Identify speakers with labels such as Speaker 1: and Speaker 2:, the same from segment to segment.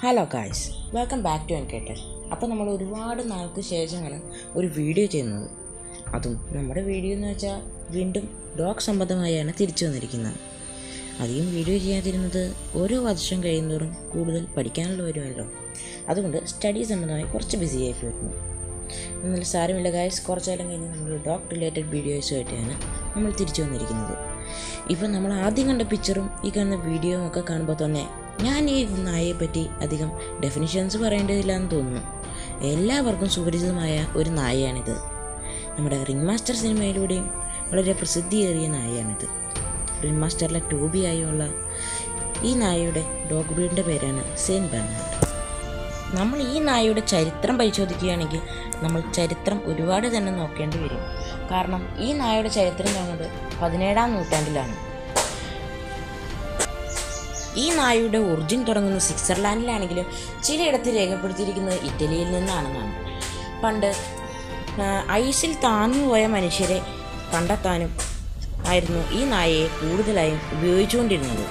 Speaker 1: hello guys welcome back to എൻകേറ്റർ അപ്പോൾ നമ്മൾ ഒരുപാട് നാൾക്ക് ശേഷമാണ് ഒരു വീഡിയോ ചെയ്യുന്നത് അതും നമ്മുടെ വീഡിയോ എന്ന് വെച്ചാൽ വീണ്ടും ഡോഗ് സംബന്ധമായാണ് തിരിച്ചു വന്നിരിക്കുന്നത് അധികം വീഡിയോ ചെയ്യാതിരുന്നത് ഓരോ വർഷം കഴിയുന്നതോറും കൂടുതൽ പഠിക്കാനുള്ള വരുമല്ലോ അതുകൊണ്ട് സ്റ്റഡി സംബന്ധമായി കുറച്ച് ബിസി ആയി വരുന്നു എന്നാൽ സാരമില്ല ഗായ്സ് കുറച്ചാലും കഴിഞ്ഞ് നമ്മൾ ഡോഗ് റിലേറ്റഡ് വീഡിയോസുമായിട്ടാണ് നമ്മൾ തിരിച്ചു വന്നിരിക്കുന്നത് ഇപ്പം നമ്മൾ ആദ്യം കണ്ട പിക്ചറും ഈ കാണുന്ന വീഡിയോയും ഒക്കെ കാണുമ്പോൾ തന്നെ ഞാൻ ഈ നായയെ പറ്റി അധികം ഡെഫിനിഷൻസ് പറയേണ്ടതില്ല എന്ന് തോന്നുന്നു എല്ലാവർക്കും സുപരിചിതമായ ഒരു നായയാണിത് നമ്മുടെ റിംഗ് മാസ്റ്റർ സിനിമയിലൂടെയും വളരെ പ്രസിദ്ധിയേറിയ നായയാണിത് റിംഗ് മാസ്റ്ററിലെ ടോബിയായുള്ള ഈ നായയുടെ ഡോഗ് ബ്രീഡിൻ്റെ പേരാണ് സെയിൻ ബെർണാർഡ് നമ്മൾ ഈ നായയുടെ ചരിത്രം പരിശോധിക്കുകയാണെങ്കിൽ നമ്മൾ ചരിത്രം ഒരുപാട് തന്നെ നോക്കേണ്ടി വരും കാരണം ഈ നായയുടെ ചരിത്രം കാണുന്നത് പതിനേഴാം നൂറ്റാണ്ടിലാണ് ഈ നായയുടെ ഒറിജിൻ തുടങ്ങുന്നത് സ്വിറ്റ്സർലാൻഡിലാണെങ്കിലും ചിലയിടത്ത് രേഖപ്പെടുത്തിയിരിക്കുന്നത് ഇറ്റലിയിൽ നിന്നാണെന്നാണ് പണ്ട് ആ, ഐസിൽ താഴ്ന്നുപോയ മനുഷ്യരെ കണ്ടെത്താനും ആയിരുന്നു ഈ നായയെ കൂടുതലായും ഉപയോഗിച്ചുകൊണ്ടിരുന്നത്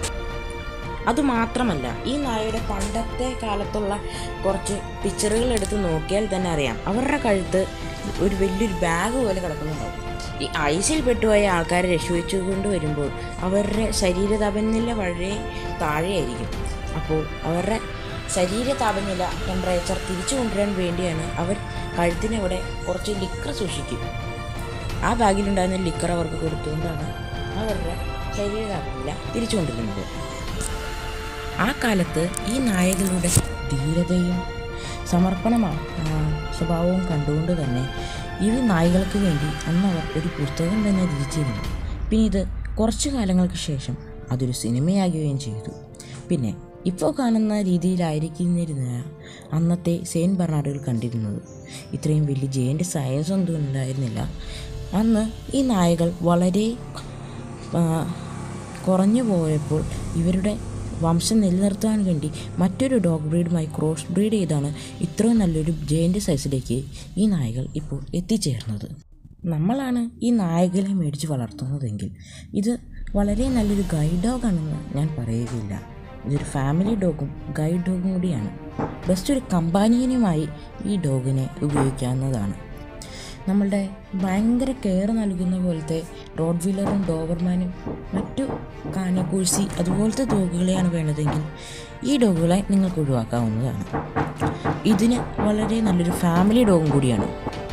Speaker 1: അതുമാത്രമല്ല ഈ നായയുടെ പണ്ടത്തെ കാലത്തുള്ള കുറച്ച് പിക്ചറുകൾ എടുത്ത് നോക്കിയാൽ തന്നെ അറിയാം അവരുടെ കഴുത്ത് ഒരു വലിയൊരു ബാഗ് പോലെ കിടക്കുന്നുണ്ടാവും ഈ ഐസിൽ പെട്ടുപോയ ആൾക്കാരെ രക്ഷിച്ചുകൊണ്ട് വരുമ്പോൾ അവരുടെ ശരീര താപനില വളരെ താഴെയായിരിക്കും അപ്പോൾ അവരുടെ ശരീര താപനില ടെമ്പറേച്ചർ തിരിച്ചു കൊണ്ടുവരാൻ വേണ്ടിയാണ് അവർ കഴുത്തിനവിടെ കുറച്ച് ലിക്കർ സൂക്ഷിക്കും ആ ബാഗിലുണ്ടായിരുന്ന ലിക്കർ അവർക്ക് കൊടുത്തുകൊണ്ടാണ് അവരുടെ ശരീര താപനില തിരിച്ചു കൊണ്ടിരുന്നത് ആ കാലത്ത് ഈ നായകളുടെ ധീരതയും സമർപ്പണ സ്വഭാവവും കണ്ടുകൊണ്ട് തന്നെ ഈ നായകൾക്ക് വേണ്ടി അന്ന് അവർ ഒരു പുസ്തകം തന്നെ രചിച്ചിരുന്നു പിന്നെ ഇത് കുറച്ചു കാലങ്ങൾക്ക് ശേഷം അതൊരു സിനിമയാകുകയും ചെയ്തു പിന്നെ ഇപ്പോൾ കാണുന്ന രീതിയിലായിരിക്കുന്നിരുന്ന അന്നത്തെ സെയിൻ ബെർണാർഡുകൾ കണ്ടിരുന്നത് ഇത്രയും വലിയ ജയൻ്റ് സൈസ് ഒന്നും ഉണ്ടായിരുന്നില്ല അന്ന് ഈ നായകൾ വളരെ ആ, കുറഞ്ഞു പോയപ്പോൾ ഇവരുടെ വംശം നിലനിർത്താൻ വേണ്ടി മറ്റൊരു ഡോഗ് ബ്രീഡുമായി ക്രോസ് ബ്രീഡ് ചെയ്താണ് ഇത്രയും നല്ലൊരു ജയൻ്റ് സൈസിലേക്ക് ഈ നായകൾ ഇപ്പോൾ എത്തിച്ചേർന്നത് നമ്മളാണ് ഈ നായകളെ മേടിച്ച് വളർത്തുന്നതെങ്കിൽ ഇത് വളരെ നല്ലൊരു ഗൈഡ് ഡോഗാണെന്ന് ഞാൻ പറയുകയില്ല ഇതൊരു ഫാമിലി ഡോഗും ഗൈഡ് ഡോഗും കൂടിയാണ് ബെസ്റ്റ് ഒരു കമ്പാനിയനുമായി ഈ ഡോഗിനെ ഉപയോഗിക്കാവുന്നതാണ് നമ്മളുടെ ഭയങ്കര കെയർ നൽകുന്ന പോലത്തെ റോഡ് വീലറും ഡോബർമാനും മറ്റു കാനക്കൂഴ്സി അതുപോലത്തെ ഡോഗുകളെയാണ് വേണ്ടതെങ്കിൽ ഈ ഡോഗുകളെ നിങ്ങൾക്ക് ഒഴിവാക്കാവുന്നതാണ് ഇതിന് വളരെ നല്ലൊരു ഫാമിലി ഡോഗും കൂടിയാണ്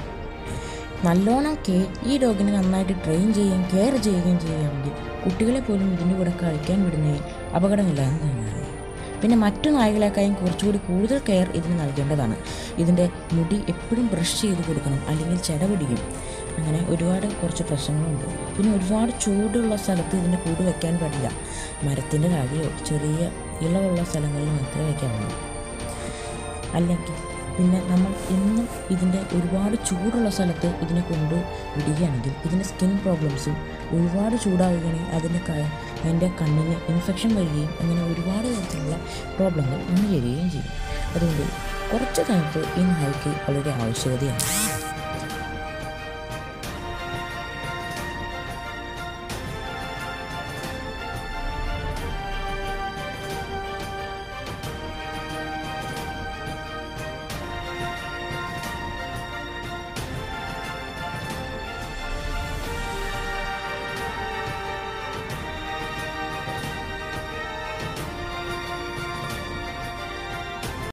Speaker 1: നല്ലോണം കെ ഈ ഡോഗിനെ നന്നായിട്ട് ട്രെയിൻ ചെയ്യുകയും കെയർ ചെയ്യുകയും ചെയ്യുകയാണെങ്കിൽ കുട്ടികളെ പോലും ഇതിൻ്റെ കൂടെ കളിക്കാൻ വിടുന്നതിൽ അപകടമില്ലാന്ന് തന്നെയാണ് പിന്നെ മറ്റു നായകളെക്കാളും കുറച്ചുകൂടി കൂടുതൽ കെയർ ഇതിന് നൽകേണ്ടതാണ് ഇതിൻ്റെ മുടി എപ്പോഴും ബ്രഷ് ചെയ്ത് കൊടുക്കണം അല്ലെങ്കിൽ ചെട പിടിക്കും അങ്ങനെ ഒരുപാട് കുറച്ച് പ്രശ്നങ്ങളുണ്ട് പിന്നെ ഒരുപാട് ചൂടുള്ള സ്ഥലത്ത് ഇതിൻ്റെ കൂട് വെക്കാൻ പാടില്ല മരത്തിൻ്റെ താഴെയോ ചെറിയ ഇളവുള്ള സ്ഥലങ്ങളിൽ മാത്രമേ വയ്ക്കാവുള്ളൂ അല്ലെങ്കിൽ പിന്നെ നമ്മൾ എന്നും ഇതിൻ്റെ ഒരുപാട് ചൂടുള്ള സ്ഥലത്ത് ഇതിനെ കൊണ്ട് വിടുകയാണെങ്കിൽ ഇതിൻ്റെ സ്കിൻ പ്രോബ്ലംസും ഒരുപാട് ചൂടാവുകയാണെങ്കിൽ അതിൻ്റെ ക അതിൻ്റെ കണ്ണിന് ഇൻഫെക്ഷൻ വരികയും അങ്ങനെ ഒരുപാട് തരത്തിലുള്ള പ്രോബ്ലങ്ങൾ വന്നു വരികയും ചെയ്യും അതുകൊണ്ട് കുറച്ച് തണുപ്പ് ഈ നായ്ക്ക് വളരെ ആവശ്യകതയാണ്